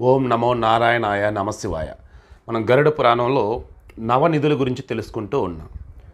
ఓం నమో నారాయణాయ నమశివాయ మనం గరుడ పురాణంలో నవనిధుల గురించి తెలుసుకుంటూ ఉన్నాం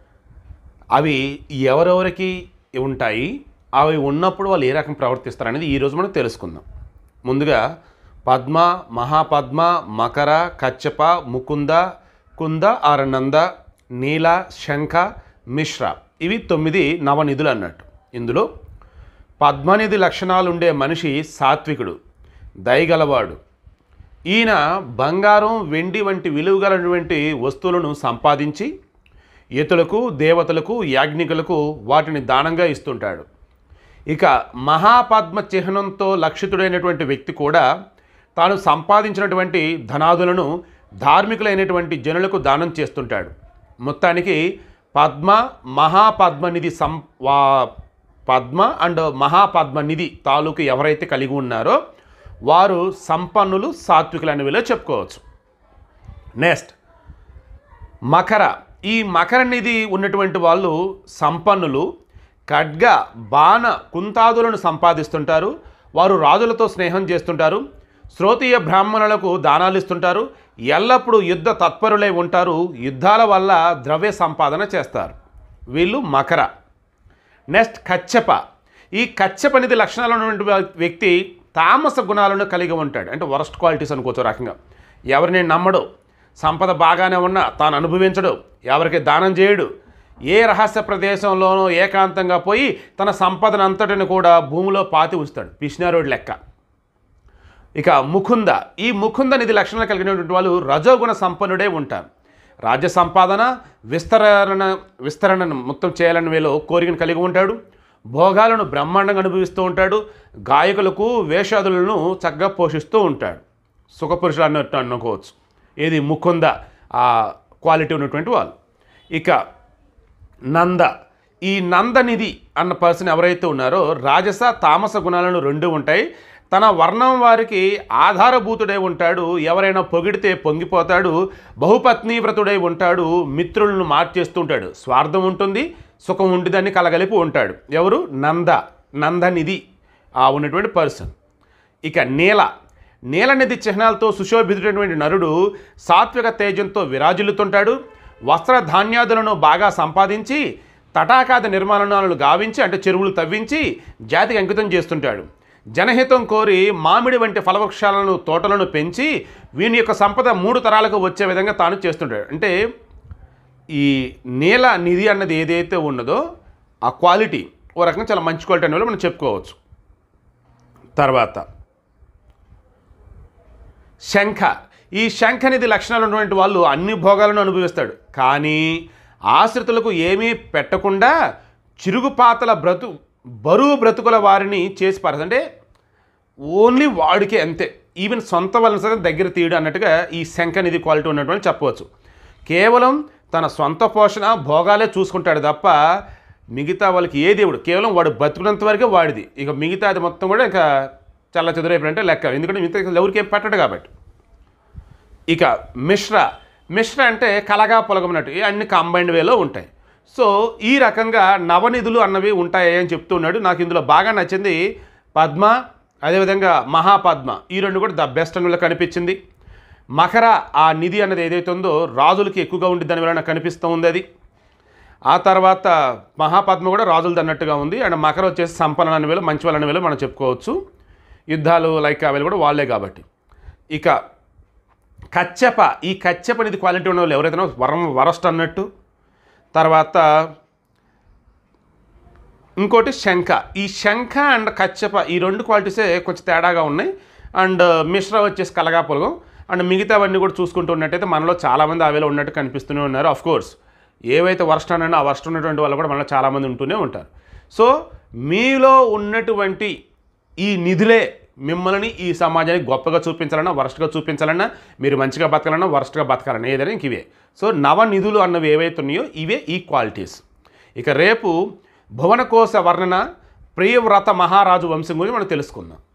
అవి ఎవరెవరికి ఉంటాయి అవి ఉన్నప్పుడు వాళ్ళు ఏ రకం ప్రవర్తిస్తారు అనేది ఈరోజు మనం తెలుసుకుందాం ముందుగా పద్మ మహాపద్మ మకర కచ్చప ముకుంద కుంద ఆరనంద నీల శంఖ మిశ్ర ఇవి తొమ్మిది నవనిధులు అన్నట్టు ఇందులో పద్మనిధి లక్షణాలు ఉండే మనిషి సాత్వికుడు దయగలవాడు ఈయన బంగారం వెండి వంటి విలువగలటువంటి వస్తువులను సంపాదించి ఇతరులకు దేవతలకు యాజ్ఞికులకు వాటిని దానంగా ఇస్తుంటాడు ఇక మహాపద్మ చిహ్నంతో లక్షితుడైనటువంటి వ్యక్తి కూడా తాను సంపాదించినటువంటి ధనాదులను ధార్మికులైనటువంటి జనులకు దానం చేస్తుంటాడు మొత్తానికి పద్మ మహాపద్మనిధి సం వా పద్మ అండ్ మహాపద్మనిధి తాలూకు ఎవరైతే కలిగి ఉన్నారో వారు సంపన్నులు సాత్వికులు అనేవిలో చెప్పుకోవచ్చు నెక్స్ట్ మకర ఈ మకర నిధి ఉన్నటువంటి వాళ్ళు సంపన్నులు ఖడ్గ బాణ కుంతాదులను సంపాదిస్తుంటారు వారు రాజులతో స్నేహం చేస్తుంటారు శ్రోతీయ బ్రాహ్మణులకు దానాలు ఇస్తుంటారు ఎల్లప్పుడూ యుద్ధ తత్పరులై ఉంటారు యుద్ధాల వల్ల ద్రవ్య సంపాదన చేస్తారు వీళ్ళు మకర నెక్స్ట్ కచ్చప ఈ కచ్చప నిధి లక్షణాలు ఉన్నటువంటి వ్యక్తి తామస గుణాలను కలిగి ఉంటాడు అంటే వరస్ట్ క్వాలిటీస్ అనుకోవచ్చు ఒక రకంగా ఎవరిని నమ్మడు సంపద బాగానే ఉన్నా తాను అనుభవించడు ఎవరికి దానం చేయడు ఏ రహస్య ప్రదేశంలోనూ ఏకాంతంగా పోయి తన సంపదను అంతటిని కూడా భూమిలో పాతి ఉంచుతాడు పిష్నారోడ్ లెక్క ఇక ముకుంద ఈ ముకుంద నిధి లక్షణాలు కలిగినటువంటి వాళ్ళు రజోగుణ సంపన్నుడే ఉంటారు రాజ్య సంపాదన విస్తరణ విస్తరణను మొత్తం చేయాలని వీళ్ళు కోరికను కలిగి ఉంటాడు భోగాలను బ్రహ్మాండంగా అనుభవిస్తూ ఉంటాడు గాయకులకు వేషాదులను చక్కగా పోషిస్తూ ఉంటాడు సుఖపురుషులు అన్నట్టు అనుకోవచ్చు ఏది ముకుంద ఆ క్వాలిటీ ఉన్నటువంటి వాళ్ళు ఇక నంద ఈ నందనిధి అన్న పర్సన్ ఎవరైతే ఉన్నారో రాజస తామస గుణాలను రెండు ఉంటాయి తన వర్ణం వారికి ఆధారభూతుడై ఉంటాడు ఎవరైనా పొగిడితే పొంగిపోతాడు బహుపత్ని వ్రతుడై ఉంటాడు మిత్రులను మార్చేస్తూ ఉంటాడు స్వార్థం ఉంటుంది సుఖం ఉండిదని కలగలిపి ఉంటాడు ఎవరు నంద నందనిధి ఆ ఉన్నటువంటి పర్సన్ ఇక నీల నీలనిధి చిహ్నాలతో సుశోభితుడైనటువంటి నరుడు సాత్విక తేజంతో విరాజిల్లుతుంటాడు వస్త్ర ధాన్యాదులను బాగా సంపాదించి తటాకాద నిర్మాణాలను గావించి అంటే చెరువులు తవ్వించి జాతికి అంకితం చేస్తుంటాడు జనహితం కోరి మామిడి వంటి ఫలవృక్షాలను తోటలను పెంచి వీని యొక్క సంపద మూడు తరాలకు వచ్చే విధంగా తాను చేస్తుంటాడు అంటే ఈ నీల నిధి అన్నది ఏదైతే ఉన్నదో ఆ క్వాలిటీ ఓ రకంగా చాలా మంచి క్వాలిటీ అనేది మనం చెప్పుకోవచ్చు తర్వాత శంఖ ఈ శంఖ నిధి లక్షణాలు ఉన్నటువంటి వాళ్ళు అన్ని భోగాలను అనుభవిస్తాడు కానీ ఆశ్రితులకు ఏమీ పెట్టకుండా చిరుగుపాతల బ్రతు బరువు బ్రతుకుల వారిని చేసి పారేది అంటే ఓన్లీ వాడికే అంతే ఈవెన్ సొంత వాళ్ళని సరే దగ్గర తీయడం అన్నట్టుగా ఈ శంఖ నిధి క్వాలిటీ ఉన్నటువంటి చెప్పవచ్చు కేవలం తన సొంత పోషణ భోగాలే చూసుకుంటాడు తప్ప మిగతా వాళ్ళకి ఏ దేవుడు కేవలం వాడు బతుకున్నంత వరకే వాడిది ఇక మిగతా అది మొత్తం కూడా ఇంకా చల్ల చెదురైపోయినట్టే లెక్క ఎందుకంటే మిగతా ఎవరికి ఏం పెట్టడు కాబట్టి ఇక మిశ్ర మిశ్ర అంటే కలగా పొలగమన్నట్టు ఇవి అన్ని కంబైన్డ్ వేలో ఉంటాయి సో ఈ రకంగా నవనిధులు అన్నవి ఉంటాయి అని చెప్తున్నాడు నాకు ఇందులో బాగా నచ్చింది పద్మ అదేవిధంగా మహాపద్మ ఈ రెండు కూడా ద బెస్ట్ అని కనిపించింది మకర ఆ నిధి అన్నది ఏదైతే ఉందో రాజులకి ఎక్కువగా ఉండి దాని వల్ల నాకు కనిపిస్తూ ఉంది అది ఆ తర్వాత మహాపద్మ కూడా రాజులది అన్నట్టుగా ఉంది అండ్ మకర వచ్చేసి సంపన్న అనే వేలు మంచి వాళ్ళని వేలు మనం చెప్పుకోవచ్చు యుద్ధాలు లైక్ అవి కూడా వాళ్ళే కాబట్టి ఇక కచ్చప ఈ కచ్చప అనేది క్వాలిటీ ఉన్న వాళ్ళు ఎవరైతే వరం వరస్ట్ అన్నట్టు తర్వాత ఇంకోటి శంఖ ఈ శంఖ అండ్ కచ్చప ఈ రెండు క్వాలిటీసే కొంచెం తేడాగా ఉన్నాయి అండ్ మిశ్ర వచ్చేసి కలగా పొలగం అండ్ మిగతావన్నీ కూడా చూసుకుంటూ ఉన్నట్టయితే మనలో చాలామంది అవేలో ఉన్నట్టు కనిపిస్తూనే ఉన్నారు ఆఫ్ కోర్స్ ఏవైతే వర్స్ట్ అన్నానో ఆ వర్స్ట్ ఉన్నటువంటి వాళ్ళు కూడా మనలో చాలామంది ఉంటూనే ఉంటారు సో మీలో ఉన్నటువంటి ఈ నిధులే మిమ్మల్ని ఈ సమాజానికి గొప్పగా చూపించాలన్నా వరస్ట్గా చూపించాలన్నా మీరు మంచిగా బతకాలన్నా వరస్ట్గా బతకాలన్నా ఏదైనా ఇంక ఇవే సో నవ నిధులు అన్నవి ఏవైతే ఉన్నాయో ఇవే ఈ క్వాలిటీస్ ఇక రేపు భువనకోశ వర్ణన ప్రియవ్రత మహారాజు వంశం గురించి మనం తెలుసుకుందాం